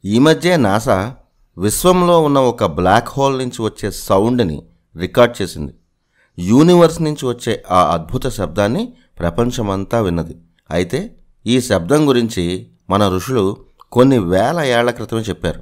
ఈ మధ్య నాసా విశ్వంలో ఉన్న ఒక బ్లాక్ హోల్ నుంచి వచ్చే సౌండ్ని రికార్డ్ చేసింది యూనివర్స్ నుంచి వచ్చే ఆ అద్భుత శబ్దాన్ని ప్రపంచమంతా విన్నది అయితే ఈ శబ్దం గురించి మన ఋషులు కొన్ని వేల ఏళ్ల క్రితమే చెప్పారు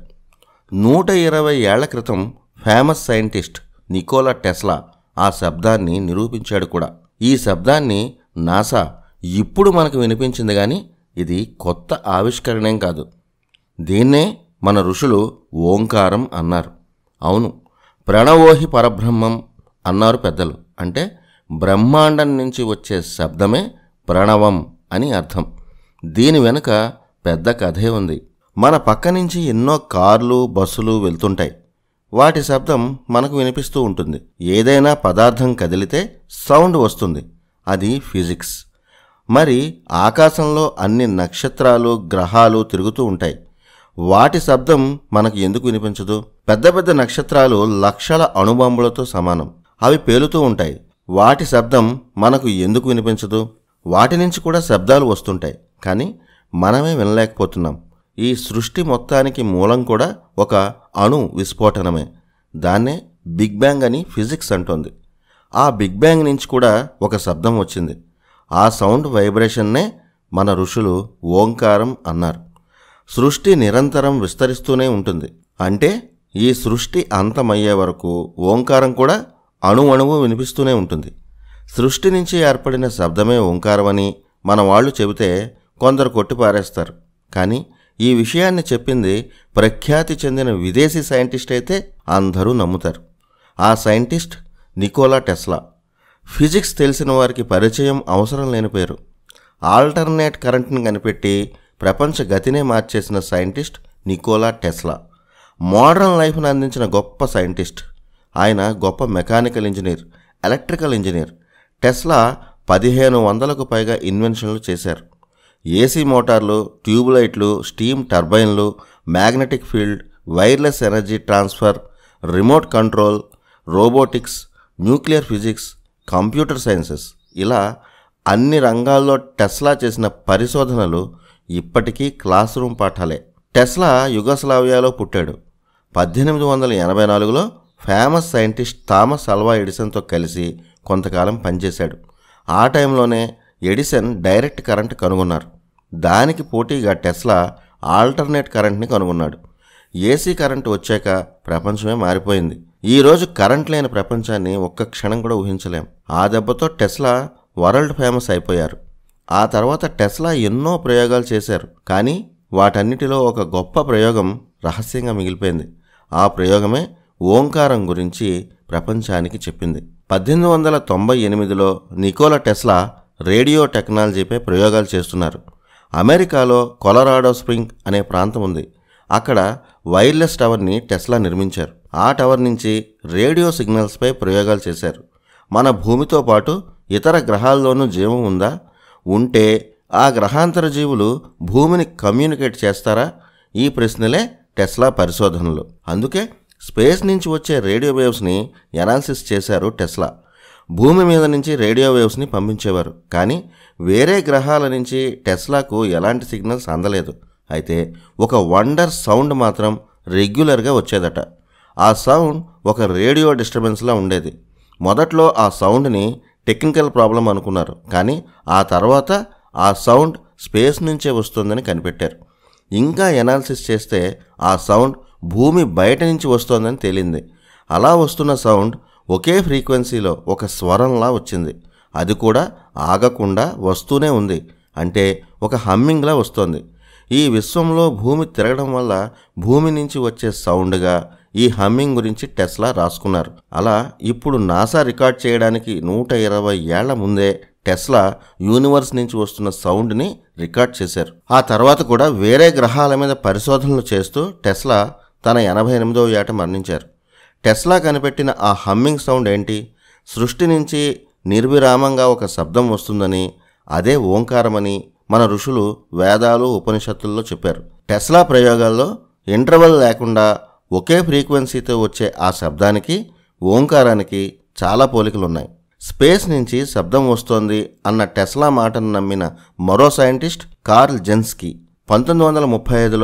నూట ఇరవై ఏళ్ల క్రితం ఫేమస్ సైంటిస్ట్ నికోలా టెస్లా ఆ శబ్దాన్ని నిరూపించాడు కూడా ఈ శబ్దాన్ని నాసా ఇప్పుడు మనకు వినిపించింది కానీ ఇది కొత్త ఆవిష్కరణేం కాదు దీన్నే మన ఋషులు ఓంకారం అన్నారు అవును ప్రణవోహి పరబ్రహ్మం అన్నారు పెద్దలు అంటే బ్రహ్మాండం నుంచి వచ్చే శబ్దమే ప్రణవం అని అర్థం దీని వెనుక పెద్ద కథే ఉంది మన పక్క నుంచి ఎన్నో కార్లు బస్సులు వెళ్తుంటాయి వాటి శబ్దం మనకు వినిపిస్తూ ఉంటుంది ఏదైనా పదార్థం కదిలితే సౌండ్ వస్తుంది అది ఫిజిక్స్ మరి ఆకాశంలో అన్ని నక్షత్రాలు గ్రహాలు తిరుగుతూ ఉంటాయి వాటి శబ్దం మనకు ఎందుకు వినిపించదు పెద్ద పెద్ద నక్షత్రాలు లక్షల అణుబాంబులతో సమానం అవి పేలుతూ ఉంటాయి వాటి శబ్దం మనకు ఎందుకు వినిపించదు వాటి నుంచి కూడా శబ్దాలు వస్తుంటాయి కానీ మనమే వినలేకపోతున్నాం ఈ సృష్టి మొత్తానికి మూలం కూడా ఒక అణు విస్ఫోటనమే దాన్నే బిగ్ బ్యాంగ్ అని ఫిజిక్స్ అంటోంది ఆ బిగ్ బ్యాంగ్ నుంచి కూడా ఒక శబ్దం వచ్చింది ఆ సౌండ్ వైబ్రేషన్నే మన ఋషులు ఓంకారం అన్నారు సృష్టి నిరంతరం విస్తరిస్తూనే ఉంటుంది అంటే ఈ సృష్టి అంతమయ్యే వరకు ఓంకారం కూడా అణు అణువు వినిపిస్తూనే ఉంటుంది సృష్టి నుంచి ఏర్పడిన శబ్దమే ఓంకారమని మన వాళ్ళు చెబితే కొందరు కొట్టిపారేస్తారు కానీ ఈ విషయాన్ని చెప్పింది ప్రఖ్యాతి చెందిన విదేశీ సైంటిస్ట్ అయితే అందరూ నమ్ముతారు ఆ సైంటిస్ట్ నికోలా టెస్లా ఫిజిక్స్ తెలిసిన వారికి పరిచయం అవసరం లేని పేరు ఆల్టర్నేట్ కరెంట్ని కనిపెట్టి ప్రపంచ గతినే మార్చేసిన సైంటిస్ట్ నికోలా టెస్లా మోడర్న్ లైఫ్ను అందించిన గొప్ప సైంటిస్ట్ ఆయన గొప్ప mechanical engineer electrical engineer Tesla పదిహేను వందలకు పైగా ఇన్వెన్షన్లు చేశారు ఏసీ మోటార్లు ట్యూబ్ లైట్లు స్టీమ్ టర్బైన్లు magnetic field wireless energy transfer remote control robotics nuclear physics computer sciences ఇలా అన్ని రంగాల్లో టెస్లా చేసిన పరిశోధనలు ఇప్పటికీ క్లాస్ రూమ్ పాఠాలే టెస్లా యుగస్లావియాలో పుట్టాడు పద్దెనిమిది వందల ఎనభై నాలుగులో ఫేమస్ సైంటిస్ట్ థామస్ అల్వా ఎడిసన్తో కలిసి కొంతకాలం పనిచేశాడు ఆ టైంలోనే ఎడిసన్ డైరెక్ట్ కరెంట్ కనుగొన్నారు దానికి పోటీగా టెస్లా ఆల్టర్నేట్ కరెంట్ని కనుగొన్నాడు ఏసీ కరెంట్ వచ్చాక ప్రపంచమే మారిపోయింది ఈ రోజు కరెంట్ లేని ప్రపంచాన్ని ఒక్క క్షణం కూడా ఊహించలేం ఆ దెబ్బతో టెస్లా వరల్డ్ ఫేమస్ అయిపోయారు ఆ తర్వాత టెస్లా ఎన్నో ప్రయోగాలు చేశారు కానీ వాటన్నిటిలో ఒక గొప్ప ప్రయోగం రహస్యంగా మిగిలిపోయింది ఆ ప్రయోగమే ఓంకారం గురించి ప్రపంచానికి చెప్పింది పద్దెనిమిది వందల తొంభై ఎనిమిదిలో నికోలా టెస్లా రేడియో టెక్నాలజీపై ప్రయోగాలు చేస్తున్నారు అమెరికాలో కొలరాడో స్ప్రింగ్ అనే ప్రాంతం ఉంది అక్కడ వైర్లెస్ టవర్ని టెస్లా నిర్మించారు ఆ టవర్ నుంచి రేడియో సిగ్నల్స్పై ప్రయోగాలు చేశారు మన భూమితో పాటు ఇతర గ్రహాల్లోనూ జీవం ఉందా ఉంటే ఆ గ్రహాంతర జీవులు భూమిని కమ్యూనికేట్ చేస్తారా ఈ ప్రశ్నలే టెస్లా పరిశోధనలు అందుకే స్పేస్ నుంచి వచ్చే రేడియో వేవ్స్ని ఎనాలిసిస్ చేశారు టెస్లా భూమి మీద నుంచి రేడియో వేవ్స్ని పంపించేవారు కానీ వేరే గ్రహాల నుంచి టెస్లాకు ఎలాంటి సిగ్నల్స్ అందలేదు అయితే ఒక వండర్ సౌండ్ మాత్రం రెగ్యులర్గా వచ్చేదట ఆ సౌండ్ ఒక రేడియో డిస్టర్బెన్స్లా ఉండేది మొదట్లో ఆ సౌండ్ని టెక్నికల్ ప్రాబ్లం అనుకున్నారు కానీ ఆ తర్వాత ఆ సౌండ్ స్పేస్ నుంచే వస్తుందని కనిపెట్టారు ఇంకా ఎనాలిసిస్ చేస్తే ఆ సౌండ్ భూమి బయట నుంచి వస్తోందని తేలింది అలా వస్తున్న సౌండ్ ఒకే ఫ్రీక్వెన్సీలో ఒక స్వరంలా వచ్చింది అది కూడా ఆగకుండా వస్తూనే ఉంది అంటే ఒక హమ్మింగ్లా వస్తోంది ఈ విశ్వంలో భూమి తిరగడం వల్ల భూమి నుంచి వచ్చే సౌండ్గా ఈ హమ్మింగ్ గురించి టెస్లా రాసుకున్నారు అలా ఇప్పుడు నాసా రికార్డ్ చేయడానికి నూట ఇరవై ఏళ్ల ముందే టెస్లా యూనివర్స్ నుంచి వస్తున్న సౌండ్ని రికార్డ్ చేశారు ఆ తర్వాత కూడా వేరే గ్రహాల మీద పరిశోధనలు చేస్తూ టెస్లా తన ఎనభై ఎనిమిదవ ఏట మరణించారు టెస్లా కనిపెట్టిన ఆ హమ్మింగ్ సౌండ్ ఏంటి సృష్టి నుంచి నిర్విరామంగా ఒక శబ్దం వస్తుందని అదే ఓంకారమని మన ఋషులు వేదాలు ఉపనిషత్తుల్లో చెప్పారు టెస్లా ప్రయోగాల్లో ఇంటర్వెల్ లేకుండా ఒకే ఫ్రీక్వెన్సీతో వచ్చే ఆ శబ్దానికి ఓంకారానికి చాలా పోలికలున్నాయి స్పేస్ నుంచి శబ్దం వస్తోంది అన్న టెస్లా మాటను నమ్మిన మరో సైంటిస్ట్ కార్ల్ జెన్స్కీ పంతొమ్మిది వందల ముప్పై ఐదులో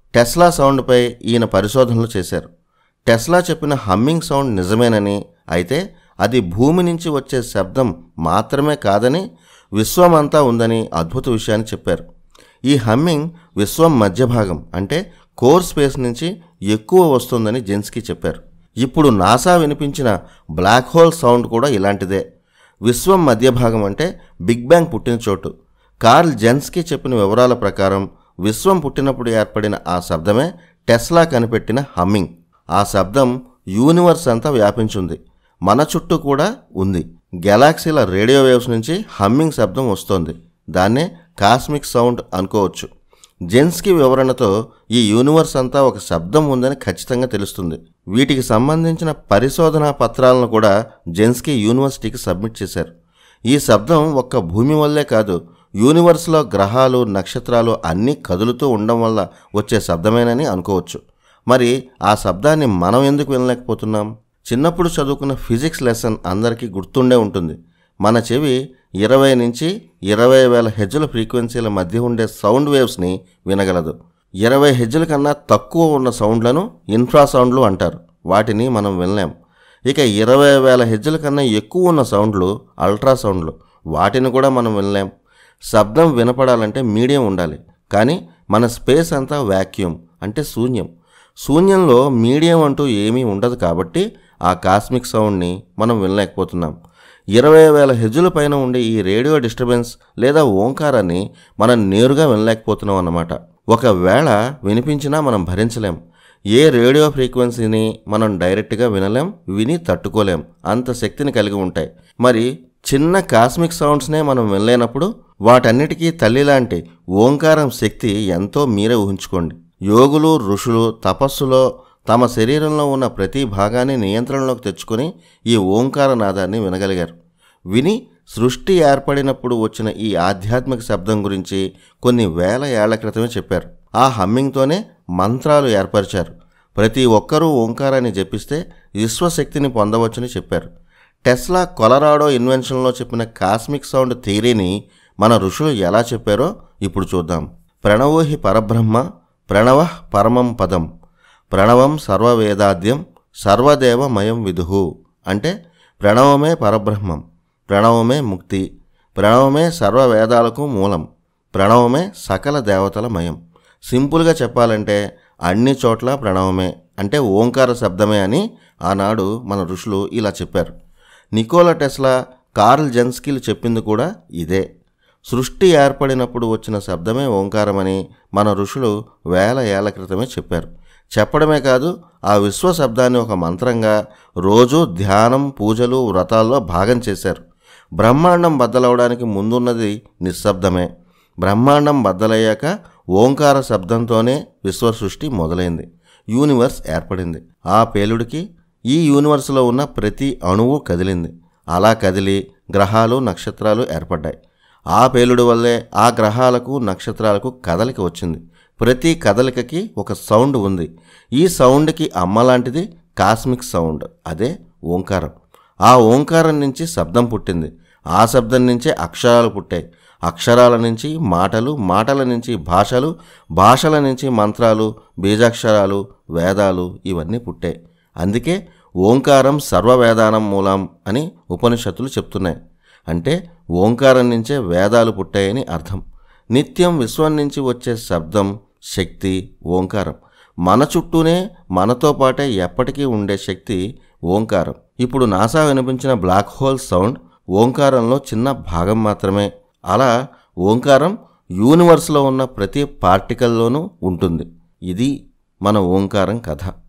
టెస్లా సౌండ్పై ఈయన పరిశోధనలు చేశారు టెస్లా చెప్పిన హమ్మింగ్ సౌండ్ నిజమేనని అయితే అది భూమి నుంచి వచ్చే శబ్దం మాత్రమే కాదని విశ్వమంతా ఉందని అద్భుత విషయాన్ని చెప్పారు ఈ హమ్మింగ్ విశ్వం మధ్య భాగం అంటే కోర్ స్పేస్ నుంచి ఎక్కువ వస్తుందని జెన్స్కి చెప్పారు ఇప్పుడు నాసా వినిపించిన బ్లాక్ హోల్ సౌండ్ కూడా ఇలాంటిదే విశ్వం మధ్య భాగం అంటే బిగ్ బ్యాంగ్ పుట్టిన చోటు కార్ల్ జెన్స్కి చెప్పిన వివరాల ప్రకారం విశ్వం పుట్టినప్పుడు ఏర్పడిన ఆ శబ్దమే టెస్లా కనిపెట్టిన హమ్మింగ్ ఆ శబ్దం యూనివర్స్ అంతా వ్యాపించుంది మన చుట్టూ కూడా ఉంది గెలాక్సీల రేడియో వేవ్స్ నుంచి హమ్మింగ్ శబ్దం వస్తోంది దాన్నే కాస్మిక్ సౌండ్ అనుకోవచ్చు జెన్స్కి వివరణతో ఈ యూనివర్స్ అంతా ఒక శబ్దం ఉందని ఖచ్చితంగా తెలుస్తుంది వీటికి సంబంధించిన పరిశోధనా పత్రాలను కూడా జెన్స్కి యూనివర్సిటీకి సబ్మిట్ చేశారు ఈ శబ్దం ఒక్క భూమి వల్లే కాదు యూనివర్స్లో గ్రహాలు నక్షత్రాలు అన్నీ కదులుతూ ఉండడం వల్ల వచ్చే శబ్దమేనని అనుకోవచ్చు మరి ఆ శబ్దాన్ని మనం ఎందుకు వినలేకపోతున్నాం చిన్నప్పుడు చదువుకున్న ఫిజిక్స్ లెసన్ అందరికీ గుర్తుండే ఉంటుంది మన చెవి ఇరవై నుంచి ఇరవై వేల హెజ్జుల ఫ్రీక్వెన్సీల మధ్య ఉండే సౌండ్ వేవ్స్ని వినగలదు ఇరవై హెజ్జుల కన్నా తక్కువ ఉన్న సౌండ్లను ఇన్ఫ్రాసౌండ్లు అంటారు వాటిని మనం వినలేం ఇక ఇరవై వేల హెజ్జుల కన్నా ఎక్కువ ఉన్న సౌండ్లు అల్ట్రాసౌండ్లు వాటిని కూడా మనం వినలేం శబ్దం వినపడాలంటే మీడియం ఉండాలి కానీ మన స్పేస్ అంతా వ్యాక్యూమ్ అంటే శూన్యం శూన్యంలో మీడియం అంటూ ఏమీ ఉండదు కాబట్టి ఆ కాస్మిక్ సౌండ్ని మనం వినలేకపోతున్నాం ఇరవై వేల హెజ్జుల పైన ఉండే ఈ రేడియో డిస్టర్బెన్స్ లేదా ఓంకారాన్ని మనం నేరుగా వినలేకపోతున్నాం అన్నమాట ఒకవేళ వినిపించినా మనం భరించలేం ఏ రేడియో ఫ్రీక్వెన్సీని మనం డైరెక్ట్గా వినలేం విని తట్టుకోలేం అంత శక్తిని కలిగి ఉంటాయి మరి చిన్న కాస్మిక్ సౌండ్స్నే మనం వినలేనప్పుడు వాటన్నిటికీ తల్లి లాంటి ఓంకారం శక్తి ఎంతో మీరే ఊహించుకోండి యోగులు ఋషులు తపస్సులో తమ శరీరంలో ఉన్న ప్రతి భాగాన్ని నియంత్రణలోకి తెచ్చుకొని ఈ ఓంకార నాదాన్ని వినగలిగారు విని సృష్టి ఏర్పడినప్పుడు వచ్చిన ఈ ఆధ్యాత్మిక శబ్దం గురించి కొన్ని వేల ఏళ్ల క్రితమే చెప్పారు ఆ హమ్మింగ్తోనే మంత్రాలు ఏర్పరిచారు ప్రతి ఒక్కరూ ఓంకారాన్ని జపిస్తే విశ్వశక్తిని పొందవచ్చని చెప్పారు టెస్లా కొలరాడో ఇన్వెన్షన్లో చెప్పిన కాస్మిక్ సౌండ్ థియరీని మన ఋషులు ఎలా చెప్పారో ఇప్పుడు చూద్దాం ప్రణవోహి పరబ్రహ్మ ప్రణవ పరమం పదం ప్రణవం సర్వవేదాద్యం సర్వదేవమయం విదుహు అంటే ప్రణవమే పరబ్రహ్మం ప్రణవమే ముక్తి ప్రణవమే సర్వ వేదాలకు మూలం ప్రణవమే సకల దేవతల మయం సింపుల్గా చెప్పాలంటే అన్ని చోట్ల ప్రణవమే అంటే ఓంకార శబ్దమే అని ఆనాడు మన ఋషులు ఇలా చెప్పారు నికోలా టెస్లా కార్ల్ జెన్స్కిల్ చెప్పింది కూడా ఇదే సృష్టి ఏర్పడినప్పుడు వచ్చిన శబ్దమే ఓంకారమని మన ఋషులు వేల ఏళ్ల క్రితమే చెప్పారు చెప్పడమే కాదు ఆ విశ్వ శబ్దాన్ని ఒక మంత్రంగా రోజు ధ్యానం పూజలు వ్రతాల్లో భాగం చేశారు బ్రహ్మాండం బద్దలవడానికి ముందున్నది నిశ్శబ్దమే బ్రహ్మాండం బద్దలయ్యాక ఓంకార శబ్దంతోనే విశ్వ సృష్టి మొదలైంది యూనివర్స్ ఏర్పడింది ఆ పేలుడికి ఈ యూనివర్స్లో ఉన్న ప్రతి అణువు కదిలింది అలా కదిలి గ్రహాలు నక్షత్రాలు ఏర్పడ్డాయి ఆ పేలుడు వల్లే ఆ గ్రహాలకు నక్షత్రాలకు కదలిక వచ్చింది ప్రతి కదలికకి ఒక సౌండ్ ఉంది ఈ సౌండ్కి అమ్మ లాంటిది కాస్మిక్ సౌండ్ అదే ఓంకారం ఆ ఓంకారం నుంచి శబ్దం పుట్టింది ఆ శబ్దం నుంచే అక్షరాలు పుట్టాయి అక్షరాల నుంచి మాటలు మాటల నుంచి భాషలు భాషల నుంచి మంత్రాలు బీజాక్షరాలు వేదాలు ఇవన్నీ పుట్టాయి అందుకే ఓంకారం సర్వవేదానం మూలం అని ఉపనిషత్తులు చెప్తున్నాయి అంటే ఓంకారం నుంచే వేదాలు పుట్టాయని అర్థం నిత్యం విశ్వం నుంచి వచ్చే శబ్దం శక్తి ఓంకారం మన చుట్టూనే మనతో పాటే ఎప్పటికీ ఉండే శక్తి ఓంకారం ఇప్పుడు నాసా వినిపించిన బ్లాక్ హోల్ సౌండ్ ఓంకారంలో చిన్న భాగం మాత్రమే అలా ఓంకారం యూనివర్స్లో ఉన్న ప్రతి పార్టికల్లోనూ ఉంటుంది ఇది మన ఓంకారం కథ